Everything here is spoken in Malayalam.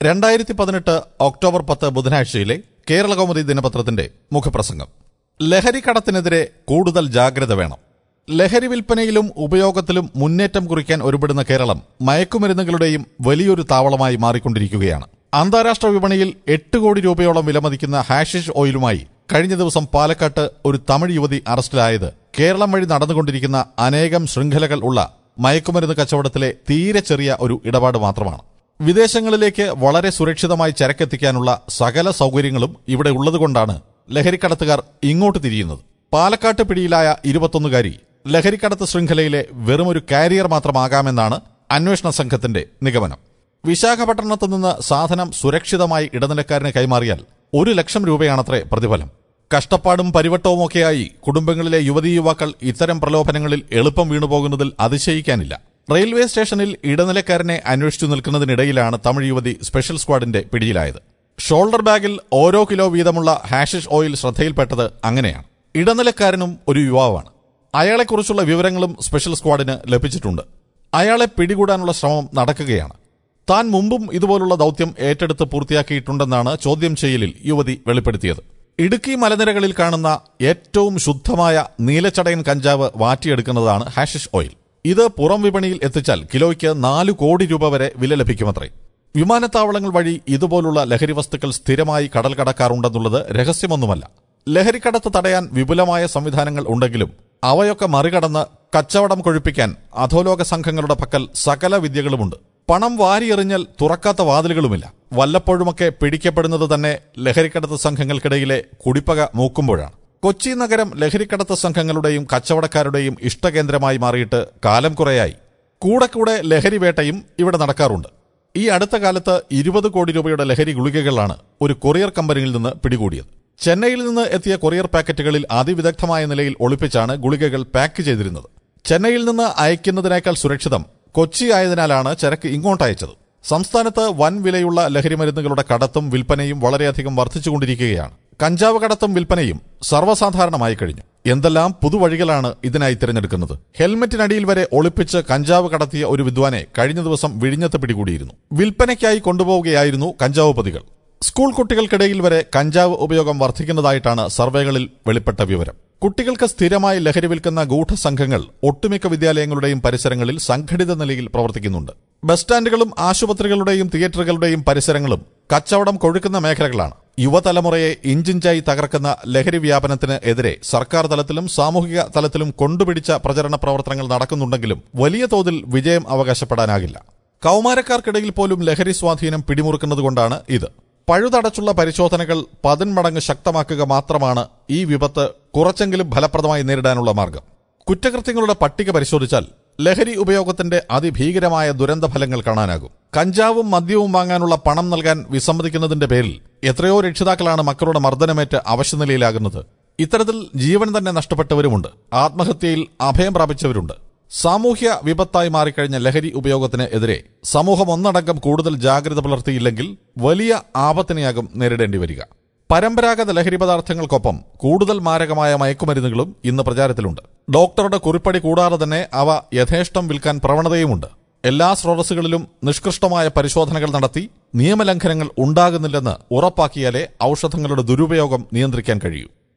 രണ്ടായിരത്തി പതിനെട്ട് ഒക്ടോബർ പത്ത് ബുധനാഴ്ചയിലെ കേരള കൗമുദി ദിനപത്രത്തിന്റെ മുഖപ്രസംഗം ലഹരി കടത്തിനെതിരെ കൂടുതൽ ജാഗ്രത വേണം ലഹരി വിൽപ്പനയിലും ഉപയോഗത്തിലും മുന്നേറ്റം കുറിക്കാൻ ഒരുപെടുന്ന കേരളം മയക്കുമരുന്നുകളുടെയും വലിയൊരു താവളമായി മാറിക്കൊണ്ടിരിക്കുകയാണ് അന്താരാഷ്ട്ര വിപണിയിൽ എട്ട് കോടി രൂപയോളം വിലമതിക്കുന്ന ഹാഷിഷ് ഓയിലുമായി കഴിഞ്ഞ ദിവസം പാലക്കാട്ട് ഒരു തമിഴ് യുവതി അറസ്റ്റിലായത് കേരളം വഴി നടന്നുകൊണ്ടിരിക്കുന്ന അനേകം ശൃംഖലകൾ ഉള്ള മയക്കുമരുന്ന് കച്ചവടത്തിലെ തീരെ ചെറിയ ഒരു ഇടപാട് മാത്രമാണ് വിദേശങ്ങളിലേക്ക് വളരെ സുരക്ഷിതമായി ചരക്കെത്തിക്കാനുള്ള സകല സൗകര്യങ്ങളും ഇവിടെ ഉള്ളതുകൊണ്ടാണ് ലഹരിക്കടത്തുകാർ ഇങ്ങോട്ട് തിരിയുന്നത് പാലക്കാട്ട് പിടിയിലായ ഇരുപത്തൊന്നുകാരി ലഹരിക്കടത്ത് ശൃംഖലയിലെ വെറുമൊരു കാരിയർ മാത്രമാകാമെന്നാണ് അന്വേഷണ സംഘത്തിന്റെ നിഗമനം വിശാഖപട്ടണത്ത് നിന്ന് സാധനം സുരക്ഷിതമായി ഇടനിലക്കാരന് കൈമാറിയാൽ ഒരു ലക്ഷം രൂപയാണത്രേ പ്രതിഫലം കഷ്ടപ്പാടും പരിവട്ടവുമൊക്കെയായി കുടുംബങ്ങളിലെ യുവതീ യുവാക്കൾ ഇത്തരം പ്രലോഭനങ്ങളിൽ എളുപ്പം വീണുപോകുന്നതിൽ അതിശയിക്കാനില്ല റെയിൽവേ സ്റ്റേഷനിൽ ഇടനിലക്കാരനെ അന്വേഷിച്ചു നിൽക്കുന്നതിനിടയിലാണ് തമിഴ് യുവതി സ്പെഷ്യൽ സ്ക്വാഡിന്റെ പിടിയിലായത് ഷോൾഡർ ബാഗിൽ ഓരോ കിലോ വീതമുള്ള ഹാഷിഷ് ഓയിൽ ശ്രദ്ധയിൽപ്പെട്ടത് അങ്ങനെയാണ് ഇടനിലക്കാരനും ഒരു യുവാവാണ് അയാളെക്കുറിച്ചുള്ള വിവരങ്ങളും സ്പെഷ്യൽ സ്ക്വാഡിന് ലഭിച്ചിട്ടുണ്ട് അയാളെ പിടികൂടാനുള്ള ശ്രമം നടക്കുകയാണ് താൻ മുമ്പും ഇതുപോലുള്ള ദൌത്യം ഏറ്റെടുത്ത് പൂർത്തിയാക്കിയിട്ടുണ്ടെന്നാണ് ചോദ്യം ചെയ്യലിൽ യുവതി വെളിപ്പെടുത്തിയത് ഇടുക്കി മലനിരകളിൽ കാണുന്ന ഏറ്റവും ശുദ്ധമായ നീലച്ചടയൻ കഞ്ചാവ് വാറ്റിയെടുക്കുന്നതാണ് ഹാഷിഷ് ഓയിൽ ഇത് പുറം വിപണിയിൽ എത്തിച്ചാൽ കിലോയ്ക്ക് നാല് കോടി രൂപ വരെ വില ലഭിക്കുമത്രേ വിമാനത്താവളങ്ങൾ വഴി ഇതുപോലുള്ള ലഹരി വസ്തുക്കൾ സ്ഥിരമായി കടൽ കടക്കാറുണ്ടെന്നുള്ളത് രഹസ്യമൊന്നുമല്ല ലഹരിക്കടത്ത് തടയാൻ വിപുലമായ സംവിധാനങ്ങൾ ഉണ്ടെങ്കിലും അവയൊക്കെ മറികടന്ന് കച്ചവടം കൊഴുപ്പിക്കാൻ അധോലോക സംഘങ്ങളുടെ പക്കൽ സകല വിദ്യകളുമുണ്ട് പണം വാരിയെറിഞ്ഞാൽ തുറക്കാത്ത വാതിലുകളുമില്ല വല്ലപ്പോഴുമൊക്കെ പിടിക്കപ്പെടുന്നത് തന്നെ ലഹരിക്കടത്ത് സംഘങ്ങൾക്കിടയിലെ കുടിപ്പക മൂക്കുമ്പോഴാണ് കൊച്ചി നഗരം ലഹരിക്കടത്ത് സംഘങ്ങളുടെയും കച്ചവടക്കാരുടെയും ഇഷ്ടകേന്ദ്രമായി മാറിയിട്ട് കാലം കുറയായി കൂടെ കൂടെ ലഹരി വേട്ടയും ഇവിടെ നടക്കാറുണ്ട് ഈ അടുത്ത കാലത്ത് ഇരുപത് കോടി രൂപയുടെ ലഹരി ഗുളികകളാണ് ഒരു കൊറിയർ കമ്പനിയിൽ നിന്ന് പിടികൂടിയത് ചെന്നൈയിൽ നിന്ന് എത്തിയ കൊറിയർ പാക്കറ്റുകളിൽ അതിവിദഗ്ധമായ നിലയിൽ ഒളിപ്പിച്ചാണ് ഗുളികകൾ പാക്ക് ചെയ്തിരുന്നത് ചെന്നൈയിൽ നിന്ന് അയക്കുന്നതിനേക്കാൾ സുരക്ഷിതം കൊച്ചി ആയതിനാലാണ് ചരക്ക് ഇങ്ങോട്ട് അയച്ചത് സംസ്ഥാനത്ത് വൻ വിലയുള്ള ലഹരി മരുന്നുകളുടെ കടത്തും വിൽപ്പനയും വളരെയധികം വർദ്ധിച്ചുകൊണ്ടിരിക്കുകയാണ് കഞ്ചാവ് കടത്തും വിൽപ്പനയും സർവ്വസാധാരണമായി കഴിഞ്ഞു എന്തെല്ലാം പുതുവഴികളാണ് ഇതിനായി തിരഞ്ഞെടുക്കുന്നത് ഹെൽമറ്റിനടിയിൽ വരെ ഒളിപ്പിച്ച് കഞ്ചാവ് കടത്തിയ ഒരു വിദ്വാനെ കഴിഞ്ഞ ദിവസം വിഴിഞ്ഞത്ത് പിടികൂടിയിരുന്നു വിൽപ്പനയ്ക്കായി കൊണ്ടുപോവുകയായിരുന്നു കഞ്ചാവ് പൊതികൾ സ്കൂൾ കുട്ടികൾക്കിടയിൽ വരെ കഞ്ചാവ് ഉപയോഗം വർദ്ധിക്കുന്നതായിട്ടാണ് സർവേകളിൽ വെളിപ്പെട്ട വിവരം കുട്ടികൾക്ക് സ്ഥിരമായി ലഹരി വിൽക്കുന്ന ഗൂഢസംഘങ്ങൾ ഒട്ടുമിക്ക വിദ്യാലയങ്ങളുടെയും പരിസരങ്ങളിൽ സംഘടിത നിലയിൽ പ്രവർത്തിക്കുന്നുണ്ട് ബസ് സ്റ്റാൻഡുകളും ആശുപത്രികളുടെയും തിയേറ്ററുകളുടെയും പരിസരങ്ങളും കച്ചവടം കൊഴുക്കുന്ന മേഖലകളാണ് യുവതലമുറയെ ഇഞ്ചിഞ്ചായി തകർക്കുന്ന ലഹരി വ്യാപനത്തിന് എതിരെ സർക്കാർ തലത്തിലും സാമൂഹിക തലത്തിലും കൊണ്ടുപിടിച്ച പ്രചരണ പ്രവർത്തനങ്ങൾ നടക്കുന്നുണ്ടെങ്കിലും വലിയ തോതിൽ വിജയം അവകാശപ്പെടാനാകില്ല കൌമാരക്കാർക്കിടയിൽ പോലും ലഹരി സ്വാധീനം പിടിമുറുക്കുന്നതുകൊണ്ടാണ് ഇത് പഴുതടച്ചുള്ള പരിശോധനകൾ പതിന്മടങ്ങ് ശക്തമാക്കുക മാത്രമാണ് ഈ വിപത്ത് കുറച്ചെങ്കിലും ഫലപ്രദമായി നേരിടാനുള്ള മാർഗം കുറ്റകൃത്യങ്ങളുടെ പട്ടിക പരിശോധിച്ചാൽ ലഹരി ഉപയോഗത്തിന്റെ അതിഭീകരമായ ദുരന്ത ഫലങ്ങൾ കാണാനാകും കഞ്ചാവും മദ്യവും വാങ്ങാനുള്ള പണം നൽകാൻ വിസമ്മതിക്കുന്നതിന്റെ പേരിൽ എത്രയോ രക്ഷിതാക്കളാണ് മക്കളുടെ മർദ്ദനമേറ്റ് അവശനിലയിലാകുന്നത് ഇത്തരത്തിൽ ജീവൻ തന്നെ നഷ്ടപ്പെട്ടവരുമുണ്ട് ആത്മഹത്യയിൽ അഭയം പ്രാപിച്ചവരുണ്ട് സാമൂഹ്യ വിപത്തായി മാറിക്കഴിഞ്ഞ ലഹരി ഉപയോഗത്തിന് എതിരെ സമൂഹം ഒന്നടങ്കം കൂടുതൽ ജാഗ്രത പുലർത്തിയില്ലെങ്കിൽ വലിയ ആപത്തിനെയാകും നേരിടേണ്ടി വരിക പരമ്പരാഗത ലഹരി പദാർത്ഥങ്ങൾക്കൊപ്പം കൂടുതൽ മാരകമായ മയക്കുമരുന്നുകളും ഇന്ന് പ്രചാരത്തിലുണ്ട് ഡോക്ടറുടെ കുറിപ്പടി കൂടാതെ തന്നെ അവ യഥേഷ്ടം വിൽക്കാൻ പ്രവണതയുമുണ്ട് എല്ലാ സ്രോതസ്സുകളിലും നിഷ്കൃഷ്ടമായ പരിശോധനകൾ നടത്തി നിയമലംഘനങ്ങൾ ഉണ്ടാകുന്നില്ലെന്ന് ഉറപ്പാക്കിയാലേ ഔഷധങ്ങളുടെ ദുരുപയോഗം നിയന്ത്രിക്കാൻ കഴിയൂ